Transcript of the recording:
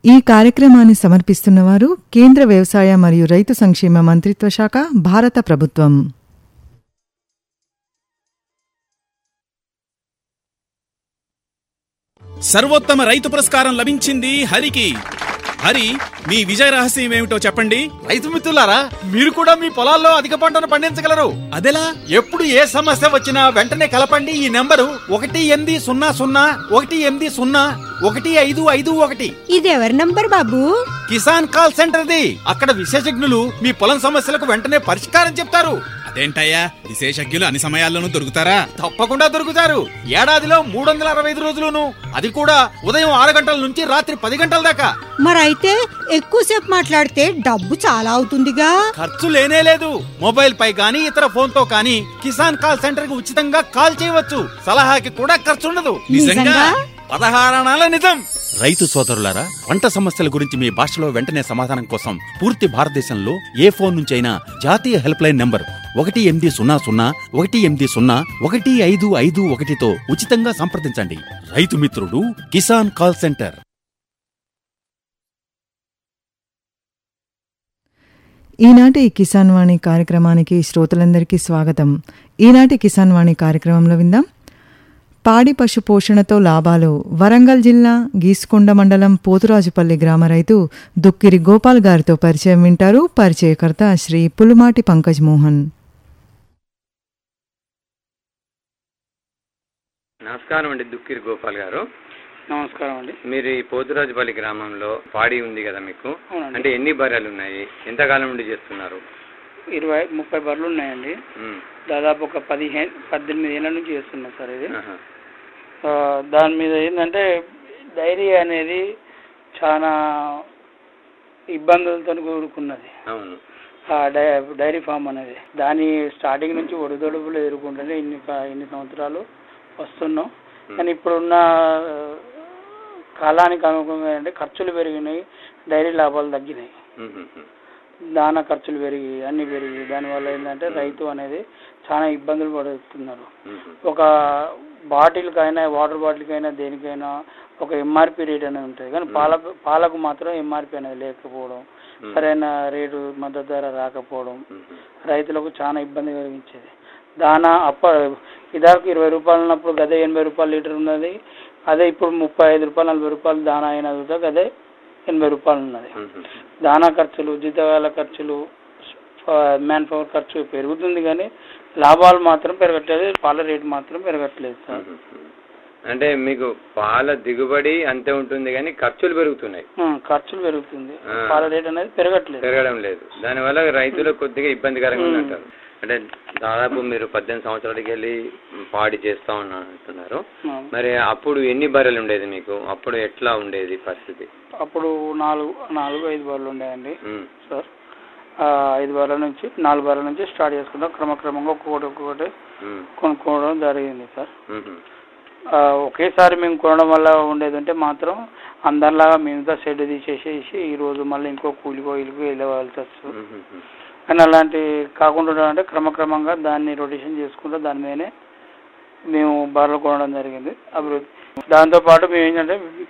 ఈ కార్యక్రమాన్ని సమర్పిస్తున్నవారు కేంద్ర వ్యవసాయ మరియు రైతు సంక్షేమ మంత్రిత్వ శాఖ భారత ప్రభుత్వం సర్వోత్తమ రైతు పురస్కారం లభించింది హరికి హరి మీ విజయ రహస్యం ఏమిటో చెప్పండి రైతు మిత్రులారా మీరు కూడా మీ పొలాల్లో అధిక పంటను పండించగలరు అదెలా ఎప్పుడు ఏ సమస్య వచ్చినా వెంటనే కలపండి ఈ నెంబరు ఒకటి ఎనిమిది సున్నా సున్నా ఒకటి ఎనిమిది సున్నా ఒకటి ఐదు ఐదు ఒకటి ఇది ఎవరి నంబర్ బాబు కిసాన్ కాల్ సెంటర్ది అక్కడ విశేషజ్ఞులు మీ పొలం సమస్యలకు వెంటనే పరిష్కారం చెప్తారు అదేంటయ్యా విశేషజ్ఞులు అన్ని సమయాల్లోనూ దొరుకుతారా తప్పకుండా దొరుకుతారు ఏడాదిలో మూడు వందల అరవై ఐదు రోజులును అది కూడా ఉదయం ఆరు గంటల నుంచి రాత్రి పది గంటల దాకా మరైతే ఎక్కువసేపు మాట్లాడితే డబ్బు చాలా అవుతుందిగా ఖర్చు లేనే లేదు మొబైల్ పై గానీ ఇతర ఫోన్ తో కానీ కిసాన్ కాల్ సెంటర్ కి ఉచితంగా కాల్ చేయవచ్చు సలహాకి కూడా ఖర్చు ఉండదు నిజంగా? పదహారణాల నిజం రైతు సోదరులారా పంట సమస్యల గురించి మీ భాషలో వెంటనే సమాధానం కోసం పూర్తి భారతదేశంలో ఏ ఫోన్ నుంచైనా జాతీయ హెల్ప్ లైన్ నంబర్ ఒకటి ఎనిమిది సున్నా సున్నా ఒకటి ఎనిమిది సున్నా ఒకటి ఐదు ఐదు ఒకటితో ఉచితంగా సంప్రదించండి రైతు మిత్రుడు కిసాన్ కాల్ సెంటర్ ఈనాటి కిసాన్ వాణి కార్యక్రమానికి శ్రోతలందరికీ స్వాగతం ఈనాటి కిసాన్ వాణి కార్యక్రమంలో విందాం పాడి పశు పోషణతో లాభాలు వరంగల్ జిల్లా గీసుకొండ మండలం పోతురాజుపల్లి గ్రామ రైతు దుక్కిరి గోపాల్ గారితో పరిచయం వింటారు పరిచయకర్త శ్రీ పులుమాటి పంకజ్ మోహన్ నమస్కారం అండి దుక్కిరి గోపాల్ గారు నమస్కారం అండి మీరు ఈ పోతురాజుపల్లి గ్రామంలో పాడి ఉంది కదా మీకు అవునండి. అంటే ఎన్ని బర్రెలు ఉన్నాయి ఎంతకాలం నుండి చేస్తున్నారు ఇరవై ముప్పై బర్రెలు ఉన్నాయండి ఉమ్, దాదాపు ఒక పదిహేను పద్దెనిమిది ఏళ్ళ నుంచి చేస్తున్నాం సార్ ఇది ఆహా. ఆ, దాని మీద ఏంటంటే డైరీ అనేది చాలా ఇబ్బందులతో కూడుకున్నది అవును ఆ డై డైరీ ఫామ్ అనేది దాని స్టార్టింగ్ నుంచి ఒడిదొడుపులు ఎదుర్కొంటూనే ఇన్ని క- ఇన్ని సంవత్సరాలు వస్తున్నాం కానీ ఇప్పుడున్న ఆ, కాలానికి అనుగుణంగా అంటే ఖర్చులు పెరిగినాయి డైరీ లాభాలు తగ్గినాయి ఉమ్, ఉమ్, ఉమ్. దానా ఖర్చులు పెరిగి అన్ని పెరిగి దానివల్ల ఏంటంటే రైతు అనేది చాలా ఇబ్బందులు పడుతున్నారు ఉమ్, ఉమ్. ఒక బాటిల్కైనా వాటర్ బాటిల్కైనా దేనికైనా ఒక ఎంఆర్పి రేట్ అనేది ఉంటుంది కానీ పాల పాలకు మాత్రం ఎంఆర్పి అనేది లేకపోవడం సరైన రేటు మద్దతు ధర రాకపోవడం ఉమ్, ఉమ్. రైతులకు చాలా ఇబ్బంది కలిగించేది దానా అప్ప ఇదాకు ఇరవై రూపాయలు ఉన్నప్పుడు గదే ఎనభై రూపాయలు లీటర్ ఉన్నది అదే ఇప్పుడు ముప్పై ఐదు రూపాయలు నలభై రూపాయలు దానా అయిన గదే ఎనభై రూపాయలు ఉన్నది ఉమ్, ఉమ్. దానా ఖర్చులు జీతగాల ఖర్చులు మ్యాన్ పవర్ ఖర్చు పెరుగుతుంది కానీ లాభాలు మాత్రం పెరగట్లేదు పాల రేటు మాత్రం పెరగట్లేదు సార్ ఉమ్, ఉమ్. అంటే మీకు పాల దిగుబడి అంతే ఉంటుంది కానీ ఖర్చులు పెరుగుతున్నాయి ఆ, ఖర్చులు పెరుగుతుంది ఆ. పాల రేట్ అనేది పెరగట్లేదు పెరగడం లేదు దానివల్ల రైతులకు కొద్దిగా ఇబ్బందికరంగా ఉంది అంటారు అంటే దాదాపు మీరు పద్దెనిమిది సంవత్సరాలకి వెళ్ళి పాడి చేస్తా ఉన్నా అంటున్నారు ఆ. మరి అప్పుడు ఎన్ని బర్రెలు ఉండేది మీకు అప్పుడు ఎట్లా ఉండేది పరిస్థితి అప్పుడు నాలుగు నాలుగు ఐదు బర్రెలు ఉండేయండి ఉమ్, సార్ ఆ, ఐదు బర్రెల నుంచి నాలుగు బర్రెల నుంచి స్టార్ట్ చేసుకుంటాం క్రమక్రమంగా ఒక్కొక్కటి ఒక్కొక్కటి ఉమ్, కొనుక్కోవడం జరిగింది సార్ ఉమ్, ఉమ్. ఆ, ఒకేసారి మేము కొనడం వల్ల ఉండేది అంటే మాత్రం అందరిలాగా మిగతా షెడ్ తీసేసేసి ఈ రోజు మళ్ళీ ఇంకో కూలికో ఇల్లుకో వెళ్ళవలసి వస్తుంది ఉమ్, ఉమ్, ఉమ్. కానీ అలాంటి కాకుండా ఉండాలంటే క్రమక్రమంగా దాన్ని రొటేషన్ చేసుకుంటూ దాని మీదనే మేము బర్రెలు కొనడం జరిగింది అభివృద్ధి దాంతోపాటు మేము ఏంటంటే